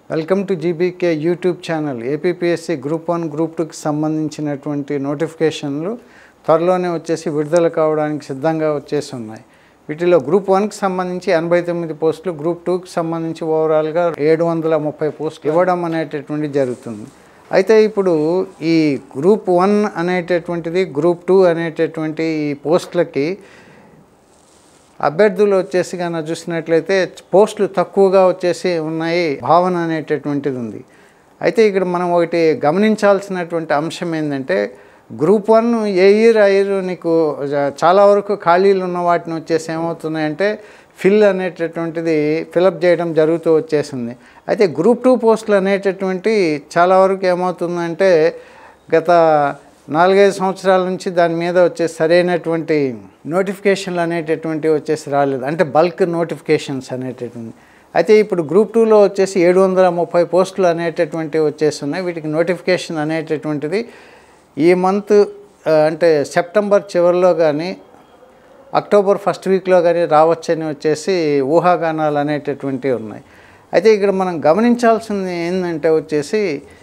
Welcome to GBK YouTube channel APPSC group one group టూకి సంబంధించినటువంటి నోటిఫికేషన్లు త్వరలోనే వచ్చేసి విడుదల కావడానికి సిద్ధంగా వచ్చేసి ఉన్నాయి వీటిలో గ్రూప్ వన్కి సంబంధించి ఎనభై తొమ్మిది పోస్టులు గ్రూప్ టూకి సంబంధించి ఓవరాల్గా ఏడు వందల ముప్పై పోస్టులు ఇవ్వడం అనేటటువంటి జరుగుతుంది అయితే ఇప్పుడు ఈ గ్రూప్ వన్ అనేటటువంటిది గ్రూప్ టూ అనేటటువంటి ఈ పోస్టులకి అభ్యర్థులు వచ్చేసి కనుక చూసినట్లయితే పోస్టులు తక్కువగా వచ్చేసి ఉన్నాయి భావన అనేటటువంటిది ఉంది అయితే ఇక్కడ మనం ఒకటి గమనించాల్సినటువంటి అంశం ఏంటంటే గ్రూప్ వన్ ఏ ఇయర్ ఆ ఇయర్ నీకు చాలా వరకు ఖాళీలు ఉన్న వాటిని వచ్చేసి ఏమవుతున్నాయంటే ఫిల్ అనేటటువంటిది ఫిలప్ చేయడం జరుగుతూ వచ్చేసింది అయితే గ్రూప్ టూ పోస్టులు అనేటటువంటి చాలా వరకు ఏమవుతుందంటే గత నాలుగైదు సంవత్సరాల నుంచి దాని మీద వచ్చే సరైనటువంటి నోటిఫికేషన్లు అనేటటువంటివి వచ్చేసి రాలేదు అంటే బల్క్ నోటిఫికేషన్స్ అనేటటువంటి అయితే ఇప్పుడు గ్రూప్ టూలో వచ్చేసి ఏడు వందల ముప్పై పోస్టులు అనేటటువంటివి వచ్చేసి ఉన్నాయి వీటికి నోటిఫికేషన్ అనేటటువంటిది ఈ మంత్ ఆ, అంటే సెప్టెంబర్ చివరిలో కానీ అక్టోబర్ ఫస్ట్ వీక్లో కానీ రావచ్చని వచ్చేసి ఊహాగానాలు అనేటటువంటివి ఉన్నాయి అయితే ఇక్కడ మనం గమనించాల్సింది ఏంటంటే వచ్చేసి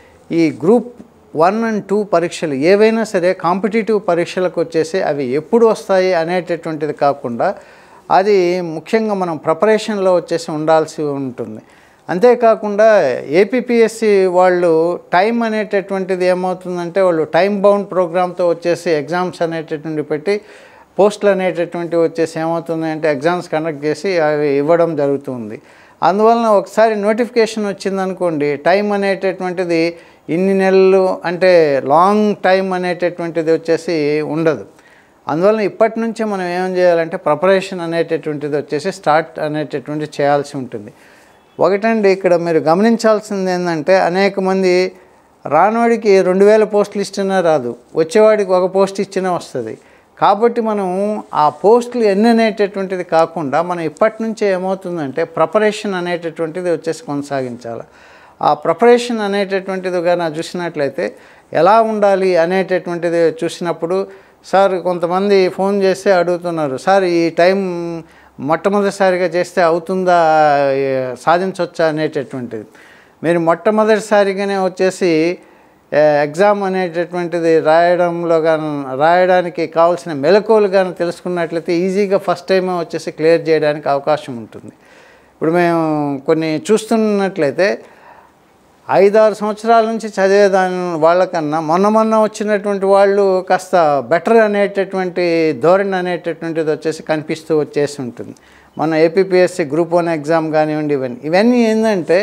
ఈ గ్రూప్ వన్ అండ్ టూ పరీక్షలు ఏవైనా సరే కాంపిటేటివ్ పరీక్షలకు వచ్చేసి అవి ఎప్పుడు వస్తాయి అనేటటువంటిది కాకుండా అది ముఖ్యంగా మనం ప్రిపరేషన్లో వచ్చేసి ఉండాల్సి ఉంటుంది అంతేకాకుండా ఏపీపీఎస్సి వాళ్ళు టైం అనేటటువంటిది ఏమవుతుందంటే వాళ్ళు టైం బౌండ్ ప్రోగ్రామ్తో వచ్చేసి ఎగ్జామ్స్ అనేటటువంటి పెట్టి పోస్టులు అనేటటువంటివి వచ్చేసి ఏమవుతుంది అంటే ఎగ్జామ్స్ కండక్ట్ చేసి అవి ఇవ్వడం జరుగుతుంది అందువలన ఒకసారి నోటిఫికేషన్ వచ్చిందనుకోండి టైం అనేటటువంటిది ఇన్ని నెలలు అంటే లాంగ్ టైం అనేటటువంటిది వచ్చేసి ఉండదు అందువలన ఇప్పటి నుంచే మనం ఏం చేయాలంటే ప్రిపరేషన్ అనేటటువంటిది వచ్చేసి స్టార్ట్ అనేటటువంటి చేయాల్సి ఉంటుంది ఒకటండి ఇక్కడ మీరు గమనించాల్సింది ఏంటంటే అనేక మంది రానోడికి రెండు వేల పోస్టులు ఇచ్చినా రాదు వచ్చేవాడికి ఒక పోస్ట్ ఇచ్చినా వస్తుంది కాబట్టి మనం ఆ పోస్టులు ఎన్ని అనేటటువంటిది కాకుండా మనం ఇప్పటి నుంచే ఏమవుతుందంటే ప్రిపరేషన్ అనేటటువంటిది వచ్చేసి కొనసాగించాలి ఆ ప్రిపరేషన్ అనేటటువంటిది కానీ చూసినట్లయితే ఎలా ఉండాలి అనేటటువంటిది చూసినప్పుడు సార్ కొంతమంది ఫోన్ చేస్తే అడుగుతున్నారు సార్ ఈ టైం మొట్టమొదటిసారిగా చేస్తే అవుతుందా ఏ, సాధించవచ్చా అనేటటువంటిది మీరు మొట్టమొదటిసారిగానే వచ్చేసి ఏ, ఎగ్జామ్ అనేటటువంటిది రాయడంలో కానీ రాయడానికి కావాల్సిన మెలకువలు కానీ తెలుసుకున్నట్లయితే ఈజీగా ఫస్ట్ టైమే వచ్చేసి క్లియర్ చేయడానికి అవకాశం ఉంటుంది ఇప్పుడు మేము కొన్ని చూస్తున్నట్లయితే ఐదారు సంవత్సరాల నుంచి చదివేదాని వాళ్ళకన్నా మొన్న మొన్న వచ్చినటువంటి వాళ్ళు కాస్త బెటర్ అనేటటువంటి ధోరణి అనేటటువంటిది వచ్చేసి కనిపిస్తూ వచ్చేసి ఉంటుంది మన ఏపీపీఎస్సీ గ్రూప్ వన్ ఎగ్జామ్ కానివ్వండి ఇవన్నీ ఇవన్నీ ఏంటంటే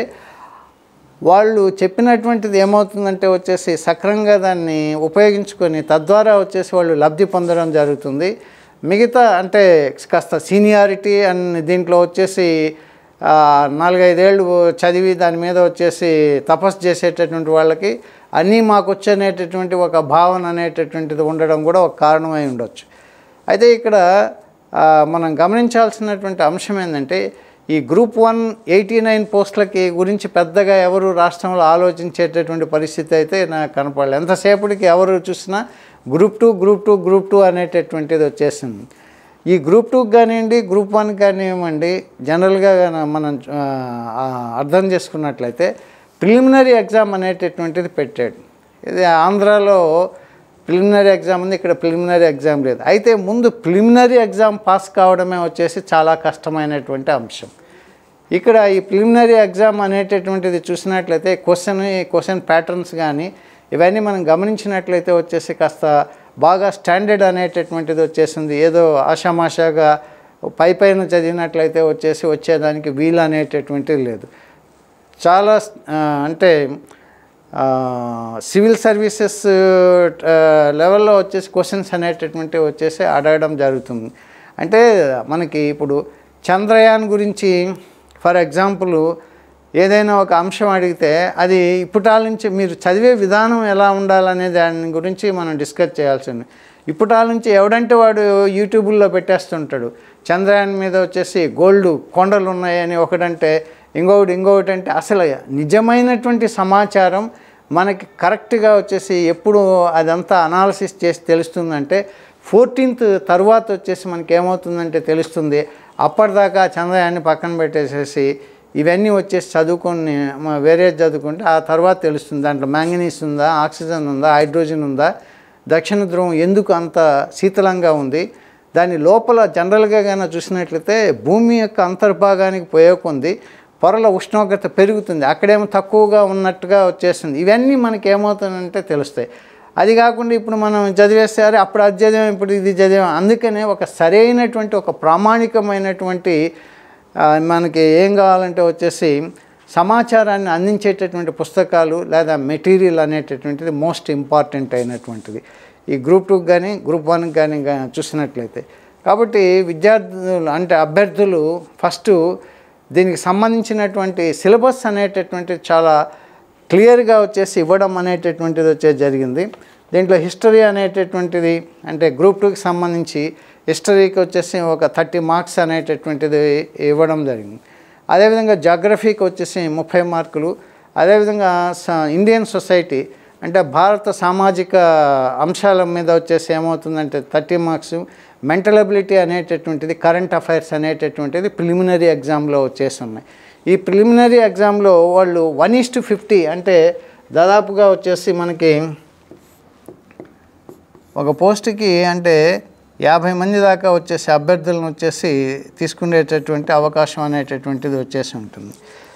వాళ్ళు చెప్పినటువంటిది ఏమవుతుందంటే వచ్చేసి సక్రంగా దాన్ని ఉపయోగించుకొని తద్వారా వచ్చేసి వాళ్ళు లబ్ధి పొందడం జరుగుతుంది మిగతా అంటే కాస్త సీనియారిటీ అండ్ దీంట్లో వచ్చేసి ఆ, నాలుగైదేళ్ళు చదివి దాని మీద వచ్చేసి తపస్సు చేసేటటువంటి వాళ్ళకి అన్నీ మాకు వచ్చనేటటువంటి ఒక భావన అనేటటువంటిది ఉండడం కూడా ఒక కారణమై ఉండొచ్చు అయితే ఇక్కడ ఆ, మనం గమనించాల్సినటువంటి అంశం ఏంటంటే ఈ గ్రూప్ వన్ ఎయిటీ నైన్ పోస్టులకి గురించి పెద్దగా ఎవరు రాష్ట్రంలో ఆలోచించేటటువంటి పరిస్థితి అయితే నాకు కనపడలేదు ఎంతసేపటికి ఎవరు చూసినా group two group two group two అనేటటువంటిది వచ్చేసింది ఈ గ్రూప్ టూకి కానివ్వండి గ్రూప్ వన్ కానివ్వండి జనరల్గా గాన- మనం ఆ, ఆ, అర్థం చేసుకున్నట్లయితే ప్రిలిమినరీ ఎగ్జామ్ అనేటటువంటిది పెట్టాడు ఇది ఆంధ్రాలో ప్రిలిమినరీ ఎగ్జామ్ ఉంది ఇక్కడ ప్రిలిమినరీ ఎగ్జామ్ లేదు అయితే ముందు ప్రిలిమినరీ ఎగ్జామ్ పాస్ కావడమే వచ్చేసి చాలా కష్టమైనటువంటి అంశం ఇక్కడ ఈ ప్రిలిమినరీ ఎగ్జామ్ అనేటటువంటిది చూసినట్లయితే క్వశ్చన్ క్వశ్చన్ ప్యాటర్న్స్ కానీ ఇవన్నీ మనం గమనించినట్లయితే వచ్చేసి కాస్త బాగా స్టాండర్డ్ అనేటటువంటిది వచ్చేసింది ఏదో ఆషామాషాగా పై పైన చదివినట్లయితే వచ్చేసి వచ్చేదానికి వీలు అనేటటువంటిది లేదు చాలా ఆ, అంటే ఆ, సివిల్ సర్వీసెస్ ఆ, లెవెల్లో వచ్చేసి క్వశ్చన్స్ అనేటటువంటివి వచ్చేసి అడగడం జరుగుతుంది అంటే మనకి ఇప్పుడు చంద్రయాన్ గురించి ఫర్ ఎగ్జాంపుల్ ఏదైనా ఒక అంశం అడిగితే అది ఇప్పటాల నుంచి మీరు చదివే విధానం ఎలా ఉండాలనే దాని గురించి మనం డిస్కస్ చేయాల్సి ఉంది ఇప్పటాల నుంచి ఎవడంటే వాడు యూట్యూబుల్లో పెట్టేస్తుంటాడు చంద్రయాన్ మీద వచ్చేసి గోల్డ్ కొండలు ఉన్నాయని ఒకడంటే ఇంకొకటి ఇంకొకటి అంటే అసలు నిజమైనటువంటి సమాచారం మనకి కరెక్ట్గా వచ్చేసి ఎప్పుడు అదంతా అనాలిసిస్ చేసి తెలుస్తుందంటే ఫోర్టీన్త్ తర్వాత వచ్చేసి మనకి ఏమవుతుందంటే తెలుస్తుంది అప్పటిదాకా చంద్రయాన్ని పక్కన పెట్టేసేసి ఇవన్నీ వచ్చేసి చదువుకొని మ- వేరే చదువుకుంటే ఆ తర్వాత తెలుస్తుంది దాంట్లో మ్యాంగనీస్ ఉందా ఆక్సిజన్ ఉందా హైడ్రోజన్ ఉందా దక్షిణ ధ్రువం ఎందుకు అంత శీతలంగా ఉంది దాని లోపల జనరల్గా కానీ చూసినట్లయితే భూమి యొక్క అంతర్భాగానికి పోయే కొంది పొరల ఉష్ణోగ్రత పెరుగుతుంది అక్కడేమో తక్కువగా ఉన్నట్టుగా వచ్చేస్తుంది ఇవన్నీ మనకి ఏమవుతుందంటే తెలుస్తాయి అది కాకుండా ఇప్పుడు మనం చదివేస్తే అరే అప్పుడు అది చదివాం ఇప్పుడు ఇది చదివాం అందుకనే ఒక సరైనటువంటి ఒక ప్రామాణికమైనటువంటి ఆ, మనకి ఏం కావాలంటే వచ్చేసి సమాచారాన్ని అందించేటటువంటి పుస్తకాలు లేదా మెటీరియల్ అనేటటువంటిది మోస్ట్ ఇంపార్టెంట్ అయినటువంటిది ఈ గ్రూప్ టూకి కానీ గ్రూప్ వన్కి కానీ గా- చూసినట్లయితే కాబట్టి విద్యార్థులు అంటే అభ్యర్థులు ఫస్ట్ దీనికి సంబంధించినటువంటి సిలబస్ అనేటటువంటిది చాలా క్లియర్గా వచ్చేసి ఇవ్వడం అనేటటువంటిది వచ్చేసి జరిగింది దీంట్లో హిస్టరీ అనేటటువంటిది అంటే గ్రూప్ టూకి సంబంధించి హిస్టరీకి వచ్చేసి ఒక థర్టీ మార్క్స్ అనేటటువంటిది ఇవ్వడం జరిగింది అదేవిధంగా జాగ్రఫీకి వచ్చేసి ముప్పై మార్కులు అదేవిధంగా స- ఇండియన్ సొసైటీ అంటే భారత సామాజిక అంశాల మీద వచ్చేసి ఏమవుతుందంటే థర్టీ మార్క్స్ మెంటల్ అబిలిటీ అనేటటువంటిది కరెంట్ అఫైర్స్ అనేటటువంటిది ప్రిలిమినరీ ఎగ్జామ్లో వచ్చేసి ఉన్నాయి ఈ ప్రిలిమినరీ ఎగ్జామ్లో వాళ్ళు వన్ ఈస్ టు ఫిఫ్టీ అంటే దాదాపుగా వచ్చేసి మనకి ఒక పోస్ట్కి అంటే యాభై మంది దాకా వచ్చేసి అభ్యర్థులను వచ్చేసి తీసుకునేటటువంటి అవకాశం అనేటటువంటిది వచ్చేసి ఉంటుంది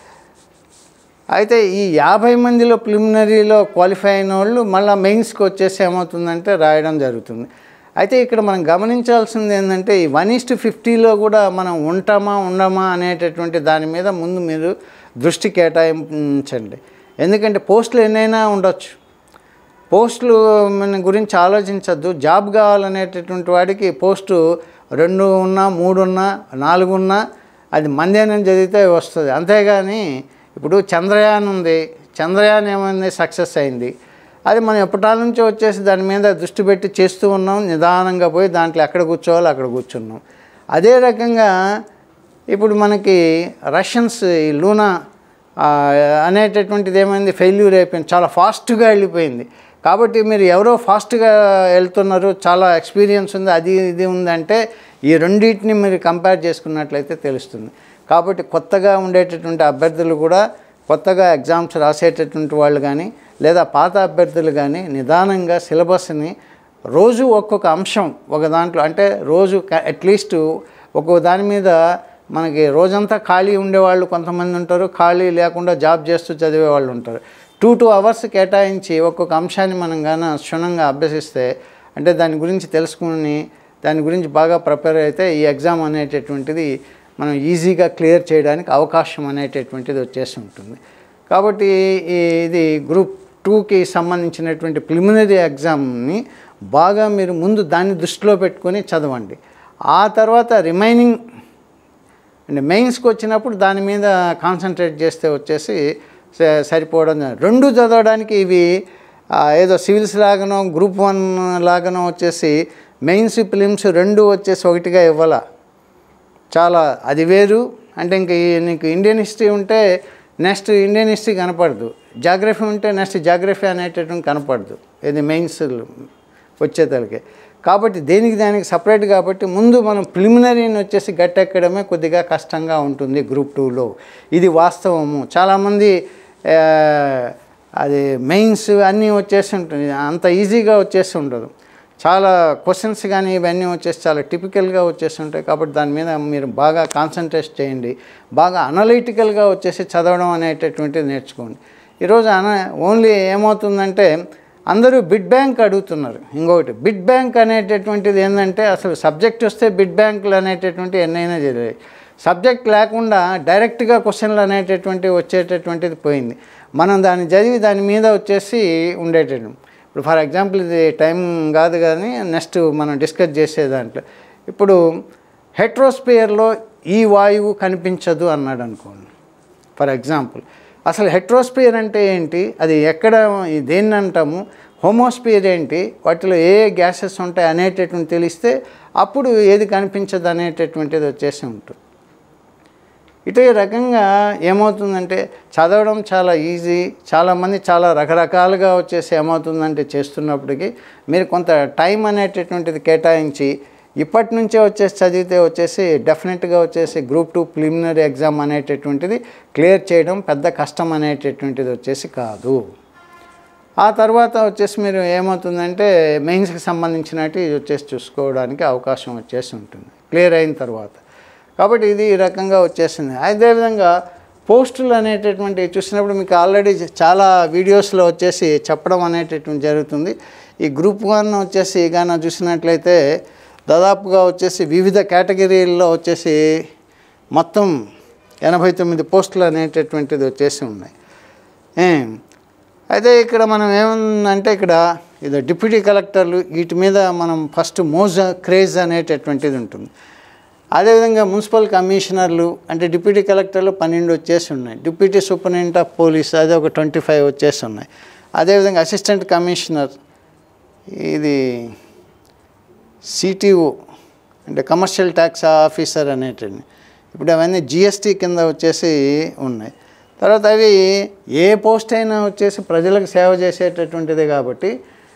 అయితే ఈ యాభై మందిలో ప్రిలిమినరీలో క్వాలిఫై అయిన వాళ్ళు మళ్ళీ మెయిన్స్కి వచ్చేసి ఏమవుతుందంటే రాయడం జరుగుతుంది అయితే ఇక్కడ మనం గమనించాల్సింది ఏంటంటే ఈ వన్ ఈస్ట్ ఫిఫ్టీలో కూడా మనం ఉంటామా ఉండమా అనేటటువంటి దాని మీద ముందు మీరు దృష్టి కేటాయించండి ఎందుకంటే పోస్టులు ఎన్నైనా ఉండొచ్చు పోస్టులు మన గురించి ఆలోచించద్దు జాబ్ కావాలనేటటువంటి వాడికి పోస్టు రెండు ఉన్నా మూడు ఉన్నా నాలుగు ఉన్నా అది మందేనని చదివితే వస్తుంది అంతేగాని ఇప్పుడు చంద్రయాన్ ఉంది చంద్రయాన్ ఏమైంది సక్సెస్ అయింది అది మనం ఎప్పటాల నుంచి వచ్చేసి దాని మీద దృష్టి పెట్టి చేస్తూ ఉన్నాం నిదానంగా పోయి దాంట్లో ఎక్కడ కూర్చోవాలో అక్కడ కూర్చున్నాం అదే రకంగా ఇప్పుడు మనకి రష్యన్స్ ఈ లూనా ఆ, అనేటటువంటిది ఏమైంది ఫెయిల్యూర్ అయిపోయింది చాలా ఫాస్ట్గా వెళ్ళిపోయింది కాబట్టి మీరు ఎవరో ఫాస్ట్గా వెళ్తున్నారు చాలా ఎక్స్పీరియన్స్ ఉంది అది ఇది ఉందంటే ఈ రెండింటిని మీరు కంపేర్ చేసుకున్నట్లయితే తెలుస్తుంది కాబట్టి కొత్తగా ఉండేటటువంటి అభ్యర్థులు కూడా కొత్తగా ఎగ్జామ్స్ రాసేటటువంటి వాళ్ళు కానీ లేదా పాత అభ్యర్థులు కానీ నిదానంగా సిలబస్ని రోజు ఒక్కొక్క అంశం ఒక దాంట్లో అంటే రోజు అట్లీస్ట్ ఒక్కొక్క దాని మీద మనకి రోజంతా ఖాళీ ఉండేవాళ్ళు కొంతమంది ఉంటారు ఖాళీ లేకుండా జాబ్ చేస్తూ చదివే వాళ్ళు ఉంటారు టూ టూ అవర్స్ కేటాయించి ఒక్కొక్క అంశాన్ని మనం కానీ క్షుణ్ణంగా అభ్యసిస్తే అంటే దాని గురించి తెలుసుకుని దాని గురించి బాగా ప్రిపేర్ అయితే ఈ ఎగ్జామ్ అనేటటువంటిది మనం ఈజీగా క్లియర్ చేయడానికి అవకాశం అనేటటువంటిది వచ్చేసి ఉంటుంది కాబట్టి ఈ- ఇది గ్రూప్ టూకి సంబంధించినటువంటి ప్రిలిమినరీ ఎగ్జామ్ని బాగా మీరు ముందు దాన్ని దృష్టిలో పెట్టుకొని చదవండి ఆ తర్వాత రిమైనింగ్ అంటే మెయిన్స్కి వచ్చినప్పుడు దాని మీద కాన్సన్ట్రేట్ చేస్తే వచ్చేసి స- సరిపోవడం జరుగుతుంది. రెండు చదవడానికి ఇవి ఆ, ఏదో సివిల్స్ లాగానో గ్రూప్ వన్ లాగానో వచ్చేసి మెయిన్స్ ఫిలిమ్స్ రెండు వచ్చేసి ఒకటిగా ఇవ్వాల చాలా అది వేరు అంటే ఇంక ఈ- నీకు ఇండియన్ హిస్టరీ ఉంటే నెక్స్ట్ ఇండియన్ హిస్టరీ కనపడదు జాగ్రఫీ ఉంటే నెక్స్ట్ జాగ్రఫీ అనేటటువంటి కనపడదు ఇది మెయిన్స్ వచ్చేతలకి కాబట్టి దేనికి దానికి సపరేట్ కాబట్టి ముందు మనం ప్రిలిమినరీని వచ్చేసి గట్టెక్కడమే కొద్దిగా కష్టంగా ఉంటుంది గ్రూప్ టూలో ఇది వాస్తవము చాలామంది ఆ, అది మెయిన్స్ అన్నీ వచ్చేసి ఉంటుంది అంత ఈజీగా వచ్చేసి ఉండదు చాలా క్వశ్చన్స్ కానీ ఇవన్నీ వచ్చేసి చాలా టిపికల్గా వచ్చేసి ఉంటాయి కాబట్టి దాని మీద మీరు బాగా కాన్సన్ట్రేట్ చేయండి బాగా అనలిటికల్గా వచ్చేసి చదవడం అనేటటువంటిది నేర్చుకోండి ఈరోజు అన ఓన్లీ ఏమవుతుందంటే అందరూ బిడ్ బ్యాంక్ అడుగుతున్నారు ఇంకొకటి బిడ్ బ్యాంక్ అనేటటువంటిది ఏంటంటే అసలు సబ్జెక్ట్ వస్తే బిడ్ బ్యాంకులు అనేటటువంటి ఎన్నైనా జరిగాయి సబ్జెక్ట్ లేకుండా డైరెక్ట్గా క్వశ్చన్లు అనేటటువంటివి వచ్చేటటువంటిది పోయింది మనం దాన్ని చదివి దాని మీద వచ్చేసి ఉండేటట్టు ఇప్పుడు ఫర్ ఎగ్జాంపుల్ ఇది టైం కాదు కానీ నెక్స్ట్ మనం డిస్కస్ చేసే దాంట్లో ఇప్పుడు హెట్రోస్పియర్లో ఈ వాయువు కనిపించదు అన్నాడు అనుకోండి ఫర్ ఎగ్జాంపుల్ అసలు హెట్రోస్పియర్ అంటే ఏంటి అది ఎక్కడ ఈ దేన్ని అంటాము హోమోస్పియర్ ఏంటి వాటిలో ఏ గ్యాసెస్ ఉంటాయి అనేటటువంటి తెలిస్తే అప్పుడు ఏది కనిపించదు అనేటటువంటిది వచ్చేసి ఉంటుంది ఇదే రకంగా ఏమవుతుందంటే చదవడం చాలా ఈజీ చాలామంది చాలా రకరకాలుగా వచ్చేసి ఏమవుతుందంటే చేస్తున్నప్పటికీ మీరు కొంత టైం అనేటటువంటిది కేటాయించి ఇప్పటి నుంచే వచ్చేసి చదివితే వచ్చేసి డెఫినెట్గా వచ్చేసి గ్రూప్ టూ ప్రిలిమినరీ ఎగ్జామ్ అనేటటువంటిది క్లియర్ చేయడం పెద్ద కష్టం అనేటటువంటిది వచ్చేసి కాదు ఆ తర్వాత వచ్చేసి మీరు ఏమవుతుందంటే మెయిన్స్కి సంబంధించినట్టు ఇది వచ్చేసి చూసుకోవడానికి అవకాశం వచ్చేసి ఉంటుంది క్లియర్ అయిన తర్వాత కాబట్టి ఇది ఈ రకంగా వచ్చేసింది అదేవిధంగా పోస్టులు అనేటటువంటి చూసినప్పుడు మీకు ఆల్రెడీ చాలా వీడియోస్లో వచ్చేసి చెప్పడం అనేటటువంటి జరుగుతుంది ఈ గ్రూప్ వన్ వచ్చేసి కానీ చూసినట్లయితే దాదాపుగా వచ్చేసి వివిధ కేటగిరీల్లో వచ్చేసి మొత్తం ఎనభై తొమ్మిది పోస్టులు అనేటటువంటిది వచ్చేసి ఉన్నాయి ఏం? అయితే ఇక్కడ మనం ఏముందంటే ఇక్కడ ఇది డిప్యూటీ కలెక్టర్లు వీటి మీద మనం ఫస్ట్ మోజ క్రేజ్ అనేటటువంటిది ఉంటుంది అదేవిధంగా మున్సిపల్ కమిషనర్లు అంటే డిప్యూటీ కలెక్టర్లు పన్నెండు వచ్చేసి ఉన్నాయి డిప్యూటీ సూపరింటెండెంట్ ఆఫ్ పోలీస్ అది ఒక ట్వంటీ ఫైవ్ వచ్చేసి ఉన్నాయి అదేవిధంగా అసిస్టెంట్ కమిషనర్ ఇది సిటిఓ అంటే కమర్షియల్ ట్యాక్స్ ఆఫీసర్ అనేటివి ఇప్పుడు అవన్నీ జిఎస్టీ కింద వచ్చేసి ఉన్నాయి తర్వాత అవి ఏ పోస్ట్ అయినా వచ్చేసి ప్రజలకు సేవ చేసేటటువంటిదే కాబట్టి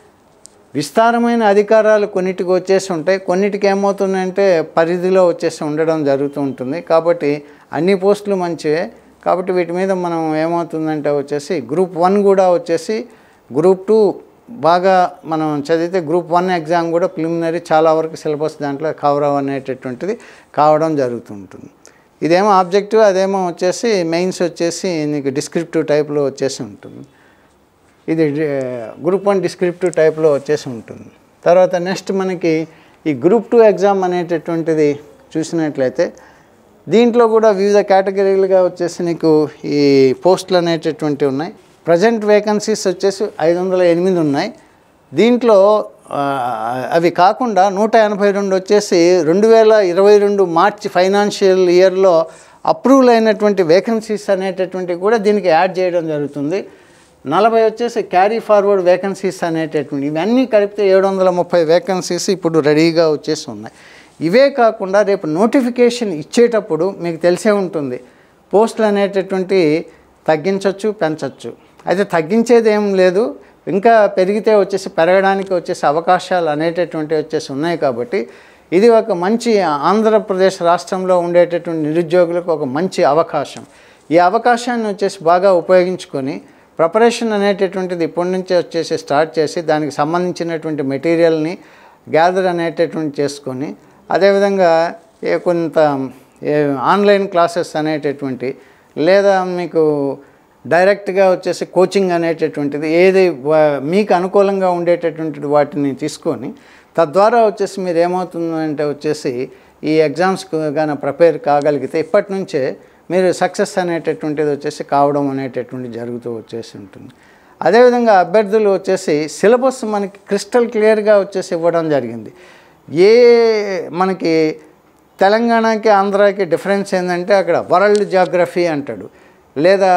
విస్తారమైన అధికారాలు కొన్నిటికి వచ్చేసి ఉంటాయి కొన్నిటికి ఏమవుతుందంటే పరిధిలో వచ్చేసి ఉండడం జరుగుతూ ఉంటుంది కాబట్టి అన్ని పోస్టులు మంచివే కాబట్టి వీటి మీద మనం ఏమవుతుందంటే వచ్చేసి గ్రూప్ వన్ కూడా వచ్చేసి గ్రూప్ టూ బాగా మనం చదివితే గ్రూప్ వన్ ఎగ్జామ్ కూడా ప్రిలిమినరీ చాలా వరకు సిలబస్ దాంట్లో కవర్ అనేటటువంటిది కావడం జరుగుతుంటుంది ఇదేమో ఆబ్జెక్టివ్ అదేమో వచ్చేసి మెయిన్స్ వచ్చేసి నీకు డిస్క్రిప్టివ్ టైప్లో వచ్చేసి ఉంటుంది ఇది గ్రూప్ వన్ డిస్క్రిప్టివ్ టైప్లో వచ్చేసి ఉంటుంది తర్వాత నెక్స్ట్ మనకి ఈ గ్రూప్ టూ ఎగ్జామ్ అనేటటువంటిది చూసినట్లయితే దీంట్లో కూడా వివిధ కేటగిరీలుగా వచ్చేసి నీకు ఈ పోస్టులు అనేటటువంటివి ఉన్నాయి ప్రజెంట్ వేకెన్సీస్ వచ్చేసి ఐదు వందల ఎనిమిది ఉన్నాయి దీంట్లో ఆ, అవి కాకుండా నూట ఎనభై రెండు వచ్చేసి రెండు వేల ఇరవై రెండు మార్చి ఫైనాన్షియల్ ఇయర్లో అప్రూవల్ అయినటువంటి వేకెన్సీస్ అనేటటువంటివి కూడా దీనికి యాడ్ చేయడం జరుగుతుంది నలభై వచ్చేసి క్యారీ ఫార్వర్డ్ వేకెన్సీస్ అనేటటువంటి ఇవన్నీ కలిపితే ఏడు వందల ముప్పై వేకెన్సీస్ ఇప్పుడు రెడీగా వచ్చేసి ఉన్నాయి ఇవే కాకుండా రేపు నోటిఫికేషన్ ఇచ్చేటప్పుడు మీకు తెలిసే ఉంటుంది పోస్టులు అనేటటువంటి తగ్గించవచ్చు పెంచవచ్చు అయితే తగ్గించేది ఏం లేదు ఇంకా పెరిగితే వచ్చేసి పెరగడానికి వచ్చేసి అవకాశాలు అనేటటువంటి వచ్చేసి ఉన్నాయి కాబట్టి ఇది ఒక మంచి ఆంధ్రప్రదేశ్ రాష్ట్రంలో ఉండేటటువంటి నిరుద్యోగులకు ఒక మంచి అవకాశం ఈ అవకాశాన్ని వచ్చేసి బాగా ఉపయోగించుకొని ప్రిపరేషన్ అనేటటువంటిది ఇప్పటి నుంచే వచ్చేసి స్టార్ట్ చేసి దానికి సంబంధించినటువంటి మెటీరియల్ని గ్యాదర్ అనేటటువంటి చేసుకొని అదేవిధంగా ఏ కొంత ఏ ఆన్లైన్ క్లాసెస్ అనేటటువంటి లేదా మీకు డైరెక్ట్గా వచ్చేసి కోచింగ్ అనేటటువంటిది ఏది వా- మీకు అనుకూలంగా ఉండేటటువంటి వాటిని తీసుకొని తద్వారా వచ్చేసి మీరు ఏమవుతుందంటే వచ్చేసి ఈ ఎగ్జామ్స్కి కానీ ప్రిపేర్ కాగలిగితే ఇప్పటి నుంచే మీరు సక్సెస్ అనేటటువంటిది వచ్చేసి కావడం అనేటటువంటి జరుగుతూ వచ్చేసి ఉంటుంది అదేవిధంగా అభ్యర్థులు వచ్చేసి సిలబస్ మనకి క్రిస్టల్ క్లియర్గా వచ్చేసి ఇవ్వడం జరిగింది ఏ మనకి తెలంగాణకి ఆంధ్రాకి డిఫరెన్స్ ఏంటంటే అక్కడ వరల్డ్ జాగ్రఫీ అంటాడు లేదా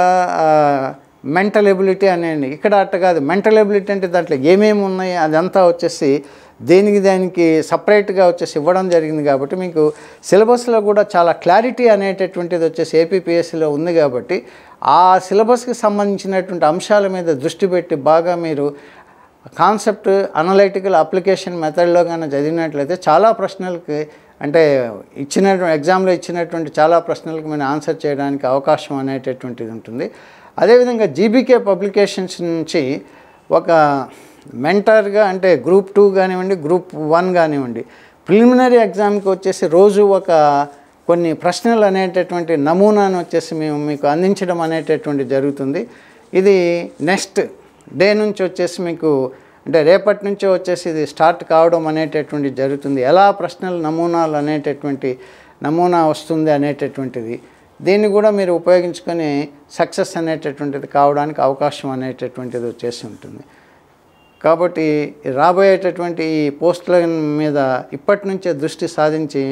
మెంటల్ ఎబిలిటీ అనేది ఇక్కడ అట్ట కాదు మెంటల్ ఎబిలిటీ అంటే దాంట్లో ఏమేమి ఉన్నాయి అదంతా వచ్చేసి దేనికి దానికి సపరేట్గా వచ్చేసి ఇవ్వడం జరిగింది కాబట్టి మీకు సిలబస్లో కూడా చాలా క్లారిటీ అనేటటువంటిది వచ్చేసి ఏపీపీఎస్సీలో ఉంది కాబట్టి ఆ సిలబస్కి సంబంధించినటువంటి అంశాల మీద దృష్టి పెట్టి బాగా మీరు కాన్సెప్ట్ అనలైటికల్ అప్లికేషన్ మెథడ్లో కానీ చదివినట్లయితే చాలా ప్రశ్నలకి అంటే ఇచ్చిన ఎగ్జామ్లో ఇచ్చినటువంటి చాలా ప్రశ్నలకు మనం ఆన్సర్ చేయడానికి అవకాశం అనేటటువంటిది ఉంటుంది అదేవిధంగా జీబీకే పబ్లికేషన్స్ నుంచి ఒక మెంటర్గా అంటే గ్రూప్ టూ కానివ్వండి గ్రూప్ వన్ కానివ్వండి ప్రిలిమినరీ ఎగ్జామ్కి వచ్చేసి రోజు ఒక కొన్ని ప్రశ్నలు అనేటటువంటి నమూనాను వచ్చేసి మేము మీకు అందించడం అనేటటువంటి జరుగుతుంది ఇది నెక్స్ట్ డే నుంచి వచ్చేసి మీకు అంటే రేపటి నుంచి వచ్చేసి ఇది స్టార్ట్ కావడం అనేటటువంటి జరుగుతుంది ఎలా ప్రశ్నలు నమూనాలు అనేటటువంటి నమూనా వస్తుంది అనేటటువంటిది దీన్ని కూడా మీరు ఉపయోగించుకొని సక్సెస్ అనేటటువంటిది కావడానికి అవకాశం అనేటటువంటిది వచ్చేసి ఉంటుంది కాబట్టి రాబోయేటటువంటి ఈ పోస్టుల మీద ఇప్పటి నుంచే దృష్టి సాధించి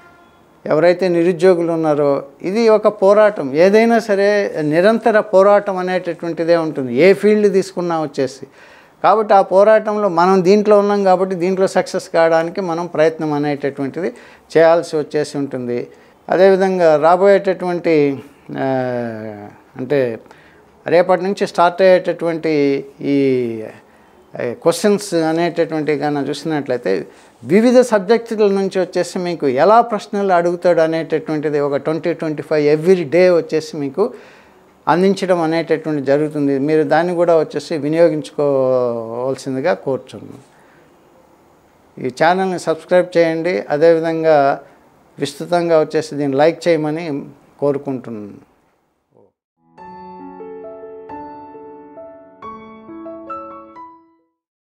ఎవరైతే నిరుద్యోగులు ఉన్నారో ఇది ఒక పోరాటం ఏదైనా సరే నిరంతర పోరాటం అనేటటువంటిదే ఉంటుంది ఏ ఫీల్డ్ తీసుకున్నా వచ్చేసి కాబట్టి ఆ పోరాటంలో మనం దీంట్లో ఉన్నాం కాబట్టి దీంట్లో సక్సెస్ కావడానికి మనం ప్రయత్నం అనేటటువంటిది చేయాల్సి వచ్చేసి ఉంటుంది అదేవిధంగా రాబోయేటటువంటి ఆ, అంటే రేపటి నుంచి స్టార్ట్ అయ్యేటటువంటి ఈ క్వశ్చన్స్ అనేటటువంటివి కానీ చూసినట్లయితే వివిధ సబ్జెక్టుల నుంచి వచ్చేసి మీకు ఎలా ప్రశ్నలు అడుగుతాడు అనేటటువంటిది ఒక twenty twenty five every day వచ్చేసి మీకు అందించడం అనేటటువంటి జరుగుతుంది మీరు దాన్ని కూడా వచ్చేసి వినియోగించుకోవాల్సిందిగా కోరుచున్నాను ఈ ఛానల్ని సబ్స్క్రైబ్ చేయండి అదేవిధంగా విస్తృతంగా వచ్చేసి దీన్ని లైక్ చేయమని కోరుకుంటున్నాను